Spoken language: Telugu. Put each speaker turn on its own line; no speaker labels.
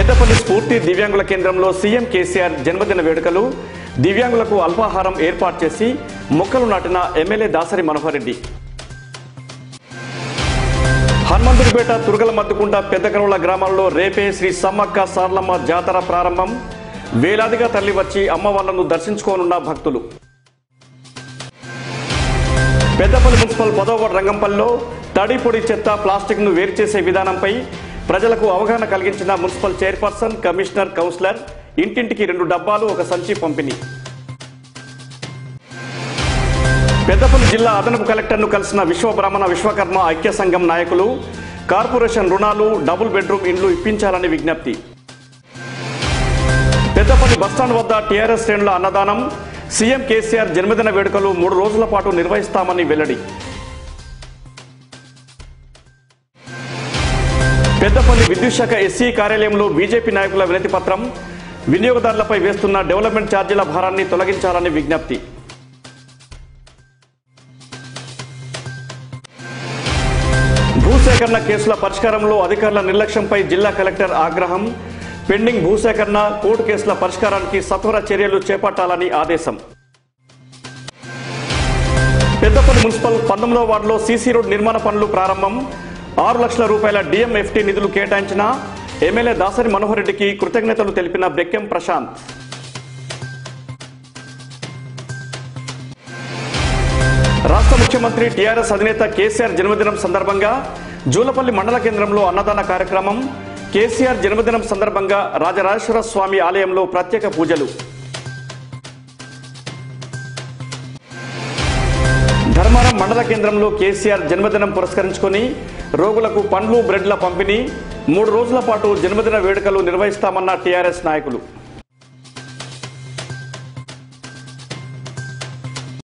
పెద్దపల్లి స్ఫూర్తి దివ్యాంగుల కేంద్రంలో సీఎం కేసీఆర్ జన్మదిన వేడుకలు దివ్యాంగులకు అల్పాహారం ఏర్పాటు చేసి మొక్కలు నాటిన ఎమ్మెల్యే దాసరి మనోహర్ రెడ్డి హనుమంతుడిపేట తురగల మద్దుకుంట పెద్దకరువుల గ్రామాల్లో రేపే శ్రీ సమ్మక్క సార్లమ్మ జాతర ప్రారంభం వేలాదిగా తరలి వచ్చి అమ్మవార్లను దర్శించుకోనున్న భక్తులు పెద్దపల్లి మున్సిపల్ పదవ వార్డు రంగంపల్లిలో తడి పొడి చెత్త ప్లాస్టిక్ ను వేరు చేసే విధానంపై ప్రజలకు అవగాహన కలిగించిన మున్సిపల్ చైర్పర్సన్ కమిషనర్ కౌన్సిలర్ ఇంటింటికి రెండు డబ్బాలు ఒక సంచి పంపిణీ పెద్దపల్లి జిల్లా అదనపు కలెక్టర్ను కలిసిన విశ్వబ్రాహ్మణ విశ్వకర్మ ఐక్య సంఘం నాయకులు కార్పొరేషన్ రుణాలు డబుల్ బెడ్రూమ్ ఇండ్లు ఇప్పించాలని విజ్ఞప్తి పెద్దపల్లి బస్టాండ్ వద్ద టీఆర్ఎస్ శ్రేణుల అన్నదానం సీఎం కేసీఆర్ జన్మదిన వేడుకలు మూడు రోజుల పాటు నిర్వహిస్తామని వెల్లడి పెద్దపల్లి విద్యుత్ శాఖ ఎస్సీ కార్యాలయంలో బీజేపీ నాయకుల వినతి పత్రం వినియోగదారులపై వేస్తున్న డెవలప్మెంట్ ఛార్జీల భారాన్ని తొలగించాలని విజ్ఞప్తి భూసేకరణ కేసుల పరిష్కారంలో అధికారుల నిర్లక్ష్యంపై జిల్లా కలెక్టర్ ఆగ్రహం పెండింగ్ భూసేకరణ కోర్టు కేసుల పరిష్కారానికి సత్వర చర్యలు చేపట్టాలని ఆదేశం పెద్దపల్లి మున్సిపల్ పంతొమ్మిదవ వార్డులో సీసీ రోడ్ నిర్మాణ పనులు ప్రారంభం ఆరు లక్షల రూపాయల డిఎంఎఫ్టీ నిధులు కేటాయించిన ఎమ్మెల్యే దాసరి మనోహర్ రెడ్డికి కృతజ్ఞతలు తెలిపిన బెక్కెం ప్రశాంత్ రాష్ట్ర ముఖ్యమంత్రి టీఆర్ఎస్ అధినేత కేసీఆర్ జన్మదినం సందర్భంగా జూలపల్లి మండల కేంద్రంలో అన్నదాన కార్యక్రమం కేసీఆర్ జన్మదినం సందర్భంగా రాజరాజేశ్వర స్వామి ఆలయంలో ప్రత్యేక పూజలు ధర్మారం మండల కేంద్రంలో కేసీఆర్ జన్మదినం పురస్కరించుకొని రోగులకు పండ్లు బ్రెడ్ల పంపిణీ మూడు రోజుల పాటు జన్మదిన వేడుకలు నిర్వహిస్తామన్న టీఆర్ఎస్ నాయకులు